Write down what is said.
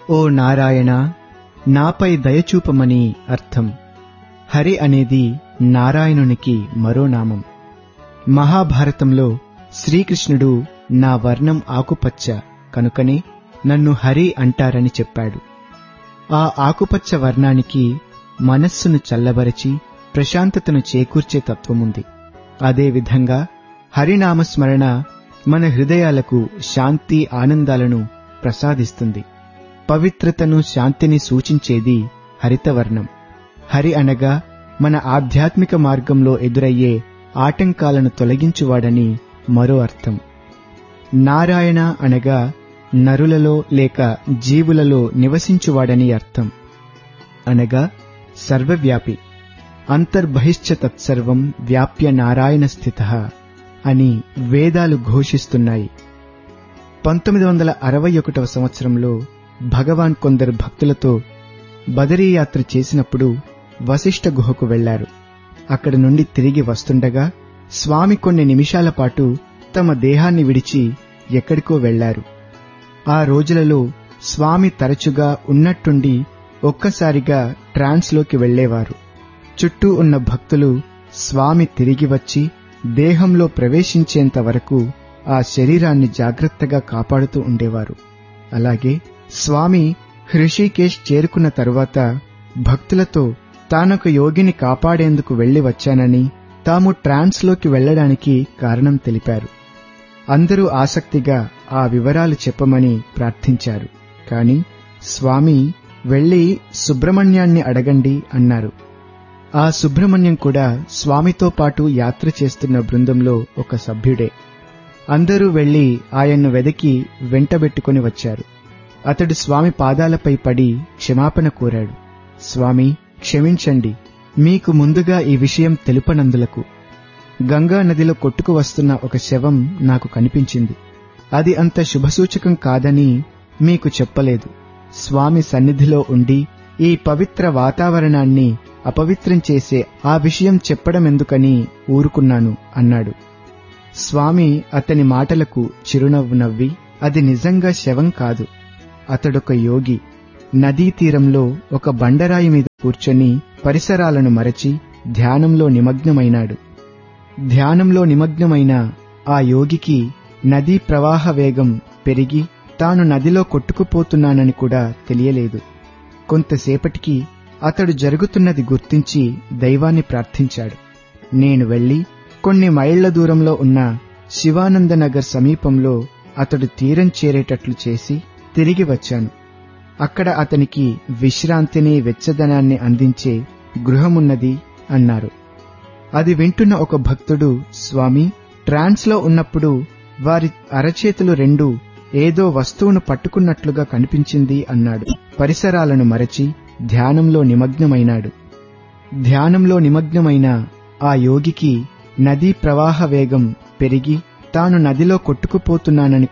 ఓ నారాయణ నాపై దయచూపమని అర్థం హరి అనేది నారాయణునికి మరో నామం మహాభారతంలో శ్రీకృష్ణుడు నా వర్ణం ఆకుపచ్చ కనుకనే నన్ను హరి అంటారని చెప్పాడు ఆ ఆకుపచ్చ వర్ణానికి మనస్సును చల్లబరచి ప్రశాంతతను చేకూర్చే తత్వముంది అదేవిధంగా హరినామస్మరణ మన హృదయాలకు శాంతి ఆనందాలను ప్రసాదిస్తుంది పవిత్రతను శాంతిని సూచించేది హరితవర్ణం హరి అనగా మన ఆధ్యాత్మిక మార్గంలో ఎదురయ్యే ఆటంకాలను తొలగించువాడని మరో అర్థం నారాయణ అనగా నరులలో లేక జీవులలో నివసించువాడని అర్థం అనగా సర్వవ్యాపి అంతర్బహిశ్చ తత్సర్వం వ్యాప్య నారాయణ స్థిత అని వేదాలు ఘోషిస్తున్నాయి పంతొమ్మిది వందల అరవై ఒకటవ సంవత్సరంలో భగవాన్ కొందరు భక్తులతో బదరీ యాత్ర చేసినప్పుడు వశిష్ఠ గుహకు వెళ్లారు అక్కడి నుండి తిరిగి వస్తుండగా స్వామి కొన్ని నిమిషాల పాటు తమ దేహాన్ని విడిచి ఎక్కడికో వెళ్లారు ఆ రోజులలో స్వామి తరచుగా ఉన్నట్టుండి ఒక్కసారిగా ట్రాన్స్లోకి వెళ్లేవారు చుట్టూ ఉన్న భక్తులు స్వామి తిరిగి వచ్చి దేహంలో ప్రవేశించేంత వరకు ఆ శరీరాన్ని జాగ్రత్తగా కాపాడుతూ ఉండేవారు అలాగే స్వామి హృషికేశ్ చేరుకున్న తరువాత భక్తులతో తానొక యోగిని కాపాడేందుకు వెళ్లి వచ్చానని తాము ట్రాన్స్లోకి వెళ్లడానికి కారణం తెలిపారు అందరూ ఆసక్తిగా ఆ వివరాలు చెప్పమని ప్రార్థించారు కాని స్వామి వెళ్లి సుబ్రహ్మణ్యాన్ని అడగండి అన్నారు ఆ సుబ్రహ్మణ్యం కూడా స్వామితో పాటు యాత్ర చేస్తున్న బృందంలో ఒక సభ్యుడే అందరూ వెళ్లి ఆయన్ను వెదకి వెంటబెట్టుకుని వచ్చారు అతడు స్వామి పాదాలపై పడి క్షమాపణ కోరాడు స్వామి క్షమించండి మీకు ముందుగా ఈ విషయం తెలుపనందులకు గంగా నదిలో కొట్టుకు వస్తున్న ఒక శవం నాకు కనిపించింది అది అంత శుభసూచకం కాదని మీకు చెప్పలేదు స్వామి సన్నిధిలో ఉండి ఈ పవిత్ర వాతావరణాన్ని అపవిత్రం చేసే ఆ విషయం చెప్పడమెందుకని ఊరుకున్నాను అన్నాడు స్వామి అతని మాటలకు చిరునవ్వు నవ్వి అది నిజంగా శవం కాదు అతడొక యోగి నదీ తీరంలో ఒక బండరాయి మీద కూర్చొని పరిసరాలను మరచి ధ్యానంలో నిమగ్నమైనాడు ధ్యానంలో నిమగ్నమైన ఆ యోగికి నదీ ప్రవాహ వేగం పెరిగి తాను నదిలో కొట్టుకుపోతున్నానని కూడా తెలియలేదు కొంతసేపటికి అతడు జరుగుతున్నది గుర్తించి దైవాన్ని ప్రార్థించాడు నేను వెళ్లి కొన్ని మైళ్ల దూరంలో ఉన్న శివానందనగర్ సమీపంలో అతడు తీరం చేరేటట్లు చేసి తిరిగి వచ్చాను అక్కడ అతనికి విశ్రాంతిని వెచ్చదనాన్ని అందించే గృహమున్నది అన్నారు అది వింటున్న ఒక భక్తుడు స్వామి ట్రాన్స్లో ఉన్నప్పుడు వారి అరచేతులు రెండు ఏదో వస్తువును పట్టుకున్నట్లుగా కనిపించింది అన్నాడు పరిసరాలను మరచి ధ్యానంలో నిమగ్నమైనాడు ధ్యానంలో నిమగ్నమైన ఆ యోగికి నదీ ప్రవాహ వేగం పెరిగి తాను నదిలో కొట్టుకుపోతున్నానని